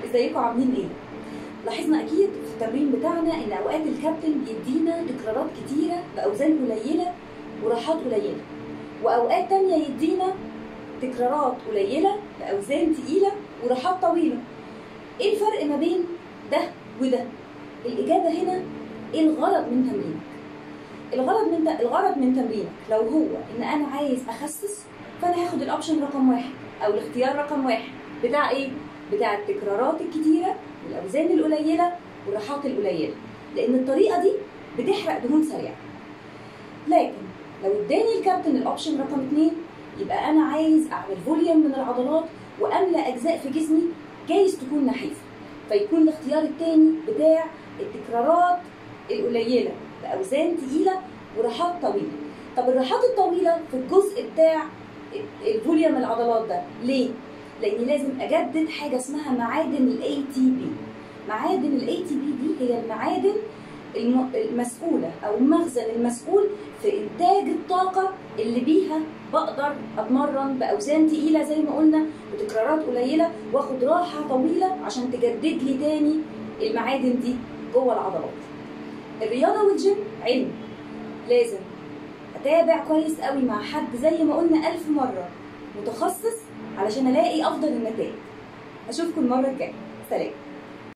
ازيكم عاملين ايه لاحظنا اكيد في التمرين بتاعنا ان اوقات الكابتن بيدينا تكرارات كتيره باوزان قليله وراحات قليله واوقات تانية يدينا تكرارات قليله باوزان تقيله وراحات طويله ايه الفرق ما بين ده وده الاجابه هنا ايه الغرض من تمرينك الغرض من الغرض من تمرينك لو هو ان انا عايز اخسس فانا هاخد الاوبشن رقم واحد او الاختيار رقم واحد بتاع ايه بتاع التكرارات الكتيره والاوزان القليله والراحات القليله لان الطريقه دي بتحرق دهون سريعه لكن لو اداني الكابتن الاوبشن رقم اتنين يبقى انا عايز اعمل فوليوم من العضلات واملى اجزاء في جسمي جايز تكون نحيفه فيكون الاختيار التاني بتاع التكرارات القليله باوزان تقيله وراحات طويله طب الراحات الطويله في الجزء بتاع الفوليوم العضلات ده ليه لاني لازم اجدد حاجه اسمها معادن الاي تي بي معادن الاي تي بي دي هي المعادن المسؤوله او المخزن المسؤول في انتاج الطاقه اللي بيها بقدر اتمرن باوزان تقيله زي ما قلنا وتكرارات قليله واخد راحه طويله عشان تجدد لي تاني المعادن دي جوه العضلات الرياضه والجيم علم لازم اتابع كويس قوي مع حد زي ما قلنا ألف مره متخصص علشان الاقي افضل النتائج اشوفكم المره الجايه سلام